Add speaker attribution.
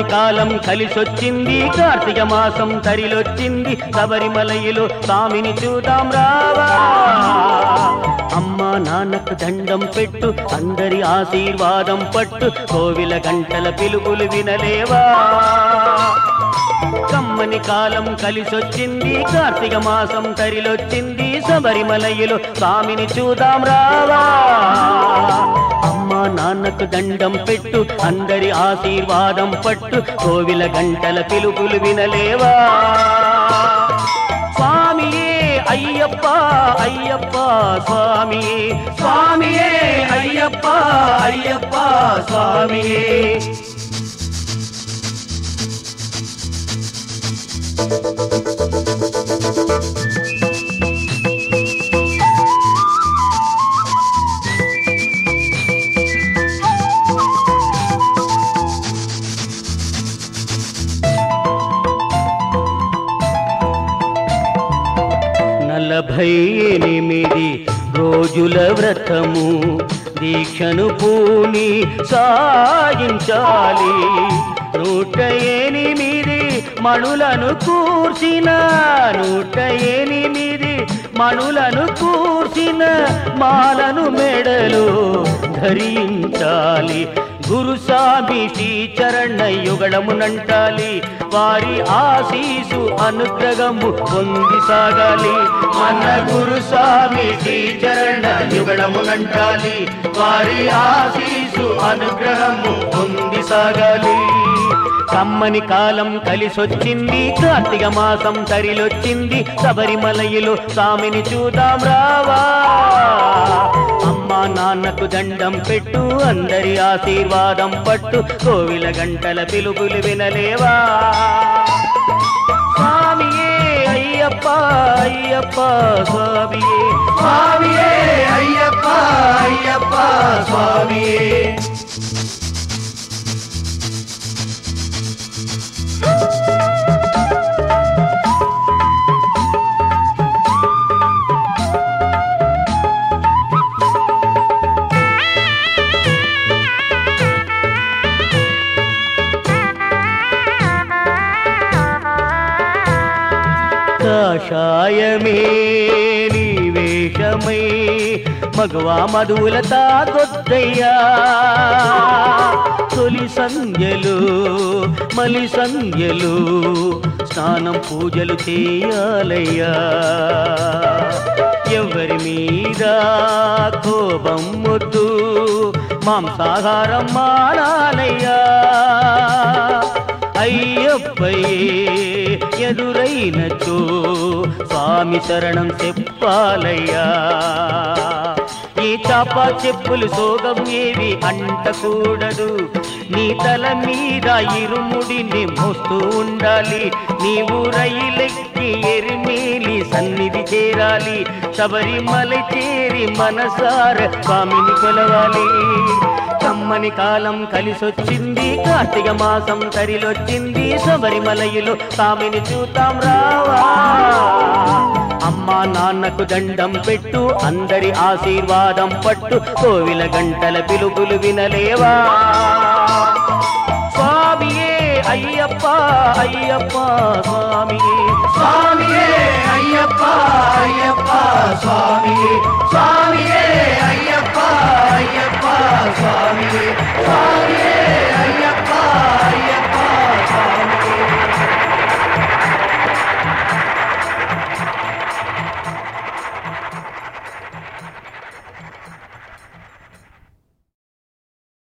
Speaker 1: కమ్మని కాలం కలిసొచ్చింది కార్తీక మాసం తరిలొచ్చింది శబరిమలయిలో స్వామిని చూద్దాం రావా అమ్మ నాన్నకు దండం పెట్టు అందరి ఆశీర్వాదం పట్టు కోవిల గంటల పిలుపులు వినలేవా కమ్మని కాలం కలిసొచ్చింది కార్తీక మాసం తరిలొచ్చింది శబరిమలయిలో స్వామిని చూద్దాం రావా అమ్మ నాన్నకు దండం పెట్టు అందరి ఆశీర్వాదం పట్టు కోవిల గంటల పిలుపులు వినలేవా స్వామియే అయ్యప్ప అయ్యప్ప స్వామియే స్వామియే అయ్యప్ప అయ్యప్ప స్వామియే నలభై ఎనిమిది రోజుల వ్రతము దీక్షను పూని సాగించాలి నూట ఎనిమిది మణులను కూర్చిన నూట ఎనిమిది మణులను కూర్చిన మాలను మెడలు ధరించాలి గురుస్వామి శ్రీచరణ యుగళమునంటాలి వారి ఆశీసు అనుగ్రహము పొంది సాగాలి మన గురుస్వామి శ్రీచరణ యుగళమునంటాలి వారి ఆశీసు అనుగ్రహము పొంది సాగాలి కమ్మని కాలం కలిసొచ్చింది కార్తీక మాసం తరిలొచ్చింది శబరిమలయిలో స్వామిని చూద్దాం రావా అమ్మా నాన్నకు దండం పెట్టు అందరి ఆశీర్వాదం పట్టు కోవిల గంటల పిలుపులు వినలేవా స్వామియే అయ్యప్ప అయ్యప్ప స్వామియే స్వామియే అయ్యప్ప అయ్యప్ప స్వామియే కాషాయమే నీ వేషమై మగవా మధువుల తాగొద్దయ్యా తొలి సంధ్యలు మలి సంధ్యలు స్నానం పూజలు చేయాలయ్యా ఎవరి మీద కోపం వద్దు మాంసాహారం మానాలయ్యా అయ్యప్పయే ఎదురైనచో స్వామి శరణం చెప్పాలయ్యా ఈ చాప చెప్పులు సోగం ఏవి అంటకూడదు నీ తల మీద ఇరుముడిని మోస్తూ ఉండాలి నీవు రైలెక్కి ఎరిమేలి సన్నిధి చేరాలి శబరిమల చేరి మనసార స్వామిని కొలవాలి కమ్మని కాలం కలిసొచ్చింది కార్తీక మాసం తరిలొచ్చింది శబరిమలయులో స్వామిని చూద్దాం రావా అమ్మా నాన్నకు దండం పెట్టు అందరి ఆశీర్వాదం పట్టు కోవిల గంటల పిలుపులు వినలేవా స్వామియే అయ్యప్ప అయ్యప్ప స్వామియే స్వామియే అయ్యప్ప అయ్యప్ప స్వామియే